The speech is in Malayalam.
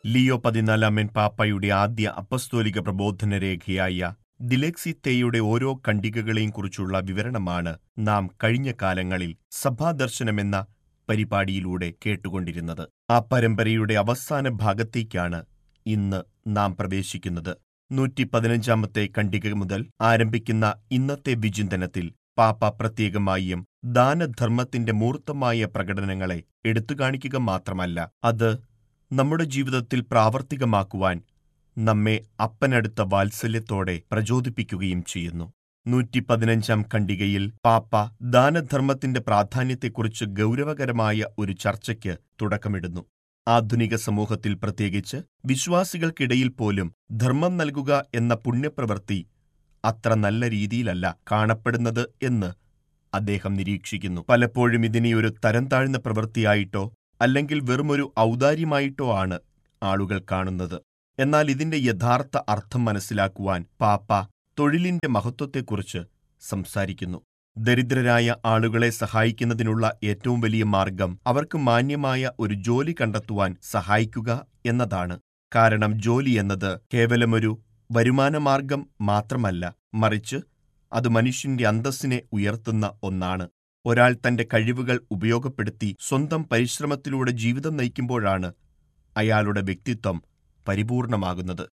ലിയോ പതിനാലാമൻ പാപ്പയുടെ ആദ്യ അപ്പസ്തോലിക പ്രബോധന രേഖയായ ദിലെക്സിത്തേയുടെ ഓരോ ഖണ്ഡികകളെയും കുറിച്ചുള്ള വിവരണമാണ് നാം കഴിഞ്ഞ കാലങ്ങളിൽ സഭാദർശനമെന്ന പരിപാടിയിലൂടെ കേട്ടുകൊണ്ടിരുന്നത് ആ പരമ്പരയുടെ അവസാന ഭാഗത്തേക്കാണ് ഇന്ന് നാം പ്രവേശിക്കുന്നത് നൂറ്റി പതിനഞ്ചാമത്തെ ഖണ്ഡിക മുതൽ ആരംഭിക്കുന്ന ഇന്നത്തെ വിചിന്തനത്തിൽ പാപ്പ പ്രത്യേകമായും ദാനധർമ്മത്തിന്റെ മൂർത്തമായ പ്രകടനങ്ങളെ എടുത്തുകാണിക്കുക മാത്രമല്ല അത് നമ്മുടെ ജീവിതത്തിൽ പ്രാവർത്തികമാക്കുവാൻ നമ്മെ അപ്പനടുത്ത വാത്സല്യത്തോടെ പ്രചോദിപ്പിക്കുകയും ചെയ്യുന്നു നൂറ്റി പതിനഞ്ചാം ഖണ്ഡികയിൽ പാപ്പ ദാനധർമ്മത്തിന്റെ പ്രാധാന്യത്തെക്കുറിച്ച് ഗൗരവകരമായ ഒരു ചർച്ചയ്ക്ക് തുടക്കമിടുന്നു ആധുനിക സമൂഹത്തിൽ പ്രത്യേകിച്ച് വിശ്വാസികൾക്കിടയിൽ പോലും ധർമ്മം നൽകുക എന്ന പുണ്യപ്രവൃത്തി അത്ര നല്ല രീതിയിലല്ല കാണപ്പെടുന്നത് എന്ന് അദ്ദേഹം നിരീക്ഷിക്കുന്നു പലപ്പോഴും ഇതിനെ ഒരു തരം താഴ്ന്ന പ്രവൃത്തിയായിട്ടോ അല്ലെങ്കിൽ വെറുമൊരു ഔദാര്യമായിട്ടോ ആണ് ആളുകൾ കാണുന്നത് എന്നാൽ ഇതിന്റെ യഥാർത്ഥ അർത്ഥം മനസ്സിലാക്കുവാൻ പാപ്പ തൊഴിലിന്റെ മഹത്വത്തെക്കുറിച്ച് സംസാരിക്കുന്നു ദരിദ്രരായ ആളുകളെ സഹായിക്കുന്നതിനുള്ള ഏറ്റവും വലിയ മാർഗം അവർക്ക് മാന്യമായ ഒരു ജോലി കണ്ടെത്തുവാൻ സഹായിക്കുക എന്നതാണ് കാരണം ജോലി എന്നത് കേവലമൊരു വരുമാനമാർഗം മാത്രമല്ല മറിച്ച് അത് മനുഷ്യന്റെ അന്തസ്സിനെ ഉയർത്തുന്ന ഒന്നാണ് ഒരാൾ തന്റെ കഴിവുകൾ ഉപയോഗപ്പെടുത്തി സ്വന്തം പരിശ്രമത്തിലൂടെ ജീവിതം നയിക്കുമ്പോഴാണ് അയാളുടെ വ്യക്തിത്വം പരിപൂർണമാകുന്നത്